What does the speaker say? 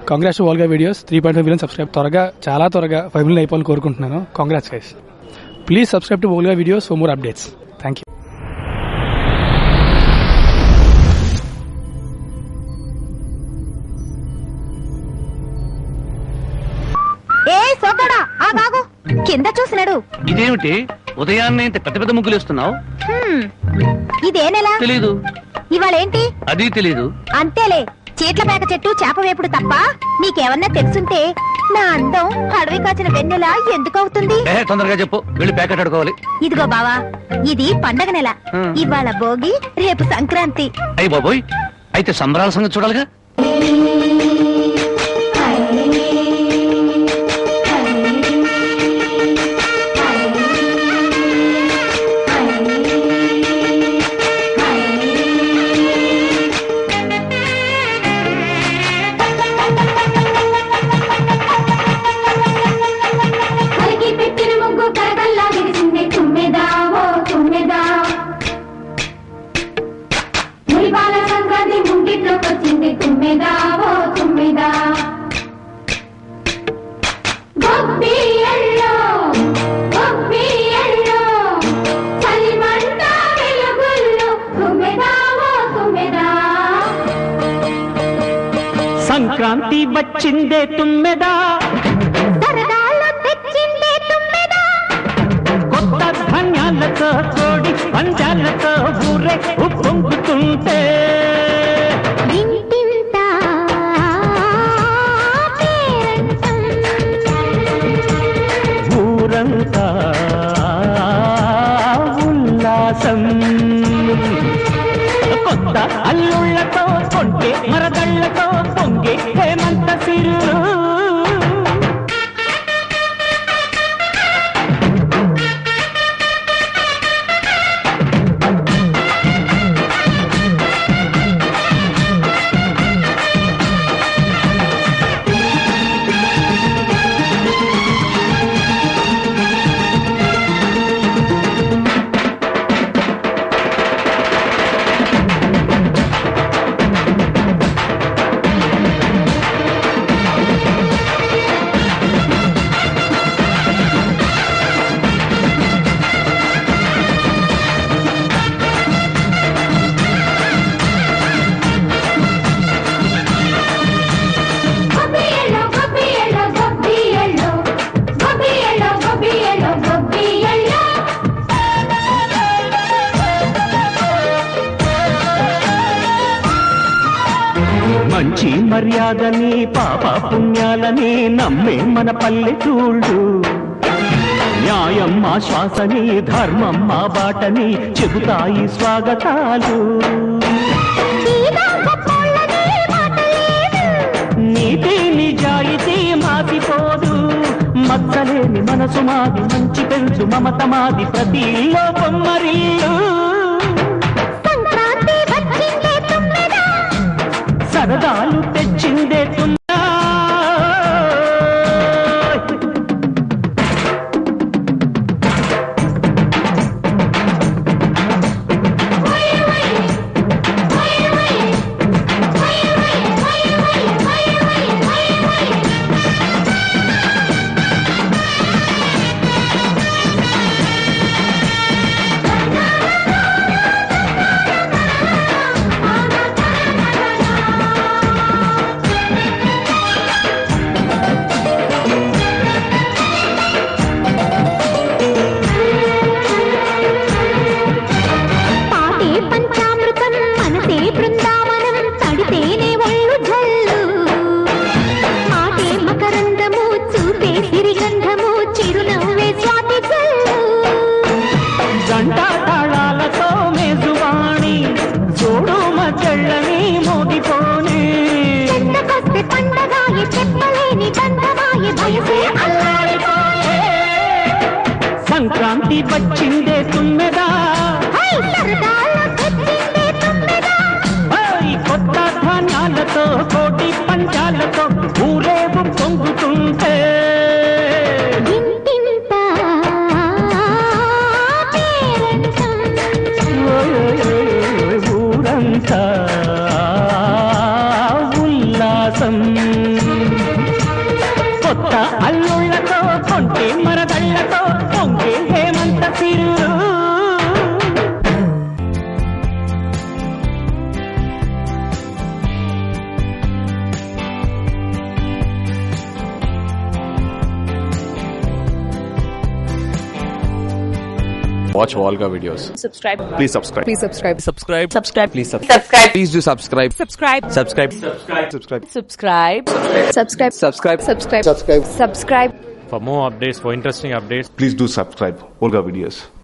Congress Volga videos three point five million subscribe త్వరగా చాలా త్వరగా ఫైవ్ మిలియన్ అయిపోవాలని కోరుకుంటున్నాను congrats guys please subscribe to Volga videos for more updates thank you ఏ సోకడా ఆ బాగు కింద చూసినాడు ఇదేమిటి ఉదయాన్నే ఇంత పెద్ద పెద్ద ముగ్గులు వేస్తున్నావు హ్మ్. ఇదే నెల తెలీదు ఇవాళ ఏంటి అది తెలీదు అంతేలే చీట్ల పేక చెట్టు చేప వేపుడు తప్ప నీకేమన్నా తెలుసుంటే నా అందం అడవి కాచిన వెన్నెల ఎందుకు అవుతుంది ఏ తొందరగా చెప్పు వెళ్ళి ప్యాకెట్ అడుకోవాలి ఇదిగో బావా ఇది పండగ నెల హ్మ్. ఇవాళ భోగి రేపు సంక్రాంతి అయ్యి బాబోయ్ అయితే సంబరాల సంగతి చూడాలిగా కలిగి పెట్టిన ముగ్గు కరగల్లా విరిసింది తుమ్మెదా ఓ తుమ్మెదా మురిపాల సంక్రాంతి ముంగిట్లోకి వచ్చింది తుమ్మెదా ఓ తుమ్మెదా గొప్పి ఎల్లో గొప్పి ఎల్లో చలిమంట వెలుగుల్లో తుమ్మెదా ఓ తుమ్మెదా సంక్రాంతి వచ్చిందే తుమ్మెదా సరదాలో తెచ్చిందే తుమ్మెదా కొత్త ధాన్యాలతో కోడి పంజాలతో ఊరే ఉప్పొంగుతుంటే ఇంటింత పేరంటం ఊరంతా ఉల్లాసం కొత్త అల్లుళ్ళతో కొంటే మరదళ్ళతో పొంగే హేమంత సిరు గొప్పి ఎల్లో గొప్పి ఎల్లో గొప్పి ఎల్లో గొప్పి ఎల్లో గొప్పి ఎల్లో గొప్పి ఎల్లో మంచి మర్యాదని పాప పుణ్యాలని నమ్మే మన పల్లెటూళ్ళు న్యాయం మా శ్వాసని ధర్మం మా బాటని చెబుతాయి స్వాగతాలు నీతి నిజాయితీ మాసిపోదు మచ్చలేని మనసు మాది మంచి పెంచు మమత మాది ప్రతి ఇల్లో బొమ్మరిల్లు సంక్రాంతి వచ్చిందే తుమ్మెదా సరదాలు తెచ్చిందే తున్నా పాటే పంచామృతం మనసే బృందావనం తడితేనే ఒళ్ళు జల్లు ఆటే మకరందము చూపే సిరిగంధము చిరునవ్వే స్వాతి జల్లు జంట తాళాలతో మేజువాణి చూడు మచ్చళ్ళని మోగిపోని చెంతకొస్తే పండగాయ చెప్పలేని బంధమాయ భయసే అల్లాడిపోయే. సంక్రాంతి వచ్చిందే తుమ్మెదా హై సరదాలో తెచ్చిందే తుమ్మెదా ఓయ్ కొత్త ధాన్యాలతో కోటి పంచాలతో ఊరేగు పొంగుతుంటే ఇంటింత పేరంటం ఓయ్ ఓయ్ ఓయ్ ఓయ్ ఊరంతా ఉల్లాసం తిరు Watch Volga videos. subscribe Please subscribe. please subscribe Subscribe. subscribe Please subscribe. subscribe Please do subscribe. subscribe Subscribe. Subscribe. Subscribe. subscribe subscribe Subscribe. subscribe subscribe subscribe For more updates, for interesting updates, Please do subscribe Olga Videos.